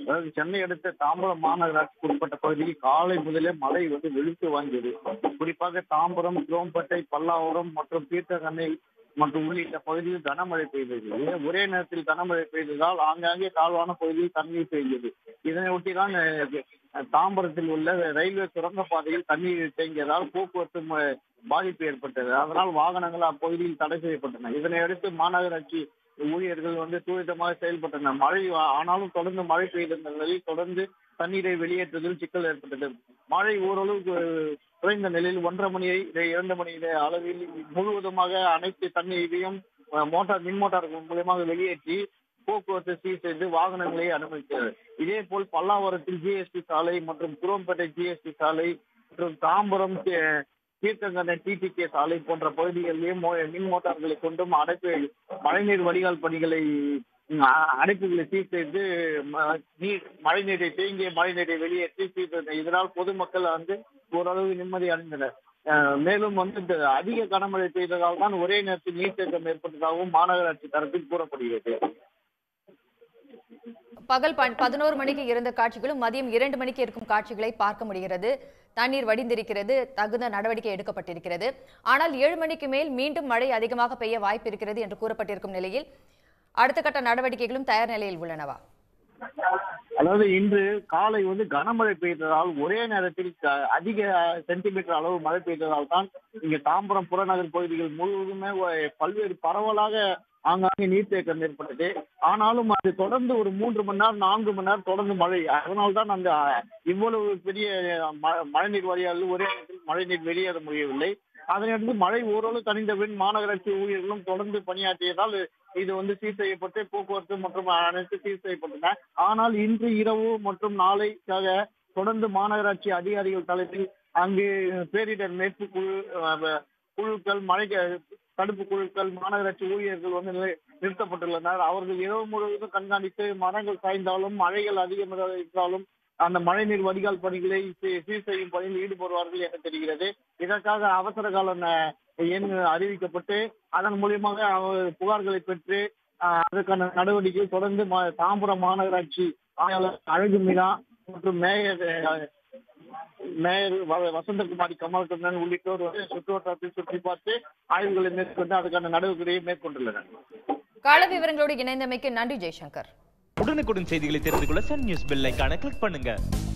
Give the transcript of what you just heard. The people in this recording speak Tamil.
அதாவது சென்னை அடுத்த தாம்பரம் மாநகராட்சிக்கு உட்பட்ட பகுதியில் காலை முதலே மழை வந்து வெளுத்து வாங்கியது குறிப்பாக தாம்பரம் குரோம்பேட்டை பல்லாவரம் மற்றும் தீர்த்தக்கண்ணை மற்றும் உள்ளிட்ட பகுதியில் கனமழை பெய்தது ஒரே நேரத்தில் கனமழை பெய்ததால் ஆங்காங்கே தாழ்வான பகுதியில் தண்ணீர் பெய்தது இதனை ஒட்டிதான் அஹ், தாம்பரத்தில் உள்ள ரயில்வே சுரங்கப்பாதையில் தண்ணீர் தேங்கியதால் போக்குவரத்து ம- பாதிப்பு ஏற்பட்டது அதனால் வாகனங்கள் அப்பகுதியில் தடை செய்யப்பட்டன இதனை அடுத்து மாநகராட்சி ஊழியர்கள் வந்து துரிதமாக செயல்பட்டனர் மழை ஆ- ஆனாலும் தொடர்ந்து மழை பெய்த நிலையில் தொடர்ந்து தண்ணீரை வெளியேற்றுவதில் சிக்கல் ஏற்பட்டது மழை ஓரளவுக்கு குறைந்த நிலையில் ஒன்றரை மணி இரண்டு மணி அளவில் முழுவதுமாக அனைத்து தண்ணீரையும் அஹ், மோட்டார் மின் மோட்டார்கள் மூலியமாக வெளியேற்றி போக்குவரத்து சீர் செய்து வாகனங்களை அனுமதித்தது இதே போல் பல்லாவரத்தில் ஜிஎஸ்டி சாலை மற்றும் குரோம்பேட்டை ஜிஎஸ்டி சாலை மற்றும் தாம்பரம் தி- தீர்த்தங்கண்ணை டிடிகே சாலை போன்ற பகுதிகளிலேயும் மோ- மின் மோட்டார்களை கொண்டும் அடைப்பு மழைநீர் வடிகால் பணிகளை ம், அ- அடைப்புகளை சீர் செய்து ம- நீர் மழைநீரை தேங்கிய மழைநீரை வெளியேற்றி சீர் செய்தனர் இதனால் பொதுமக்கள் வந்து ஓரளவு நிம்மதி அடைந்தனர் அஹ், மேலும் வந்து இந்த அதிக கனமழை பெய்ததால் தான் ஒரே நேரத்தில் நீர்த்தேக்கம் ஏற்பட்டதாகவும் மாநகராட்சி தரப்பில் கூறப்படுகிறது பகல் பன்- பதினோரு மணிக்கு இருந்த காட்சிகளும் மதியம் இரண்டு மணிக்கு இருக்கும் காட்சிகளை பார்க்க முடிகிறது தண்ணீர் வடிந்திருக்கிறது தகுந்த நடவடிக்கை எடுக்கப்பட்டிருக்கிறது ஆனால் ஏழு மணிக்கு மேல் மீண்டும் மழை அதிகமாக பெய்ய வாய்ப்பு இருக்கிறது என்று கூறப்பட்டிருக்கும் நிலையில் அடுத்த கட்ட நடவடிக்கைகளும் தயார் நிலையில் உள்ளனவா அதாவது இன்று காலை வந்து கனமழை பெய்ததால் ஒரே நேரத்தில் க- அதிக சென்டிமீட்டர் அளவு மழை பெய்ததால் தான் இங்க தாம்பரம் புறநகர் பகுதிகள் முழுவதுமே ஒ- பல்வேறு பரவலாக ஆங்காங்கே நீர்த்தேக்கம் ஏற்பட்டது ஆனாலும் அது தொடர்ந்து ஒரு மூன்று மணி நேரம் நான்கு மணி நேரம் தொடர்ந்து மழை அதனால்தான் அந்த இவ்வளவு பெரிய ம- மழைநீர் வாரியால் ஒரே நேரத்தில் மழைநீர் வெளியேற முடியவில்லை அதனையடுத்து மழை ஓரளவு தணிந்த பின் மாநகராட்சி ஊழியர்களும் தொடர்ந்து பணியாற்றியதால் இது வந்து சீர் செய்யப்பட்டு போக்குவரத்து மற்றும் அனைத்து சீர் செய்யப்பட்டன ஆனால் இன்று இரவு மற்றும் நாளைக்காக தொடர்ந்து மாநகராட்சி அதிகாரிகள் தலைமையில் அங்கு பேரிடர் மீட்பு குழு அஹ், குழுக்கள் மழை தடுப்பு குழுக்கள் மாநகராட்சி ஊழியர்கள் வந்து நிலை- நிறுத்தப்பட்டுள்ளனர் அவர்கள் இரவு முழுவதும் கண்காணித்து மரங்கள் சாய்ந்தாலும் மழைகள் அதிகமாக இருந்தாலும் அந்த மழைநீர் வடிகால் பணிகளை சீ- சீர் செய்யும் பணியில் ஈடுபடுவார்கள் என தெரிகிறது இதற்காக அவசர கால ந- எண் அறிவிக்கப்பட்டு அதன் மூலியமாக அவர் புகார்களை பெற்று ஆஹ், அதற்கான நடவடிக்கை தொடர்ந்து மா- தாம்பரம் மாநகராட்சி ஆணையாளர் அழகு மீனா மற்றும் மேயர் அஹ், மேயர் வ- வசந்தகுமாரி கமலக்கண்ணன் உள்ளிட்டோர் வந்து சுற்றுவட்டாரத்தில் சுற்றி பார்த்து ஆய்வுகளை மேற்கொண்டு அதுக்கான நடவடிக்கையை மேற்கொண்டுள்ளனர் கள விவரங்களோடு இணைந்தமைக்கு நன்றி ஜெய்சங்கர் உடனுக்குடன் செய்திகளை தெரிந்து கொள்ள சன் நியூஸ் பெல் ஐகானை கிளிக் பண்ணுங்க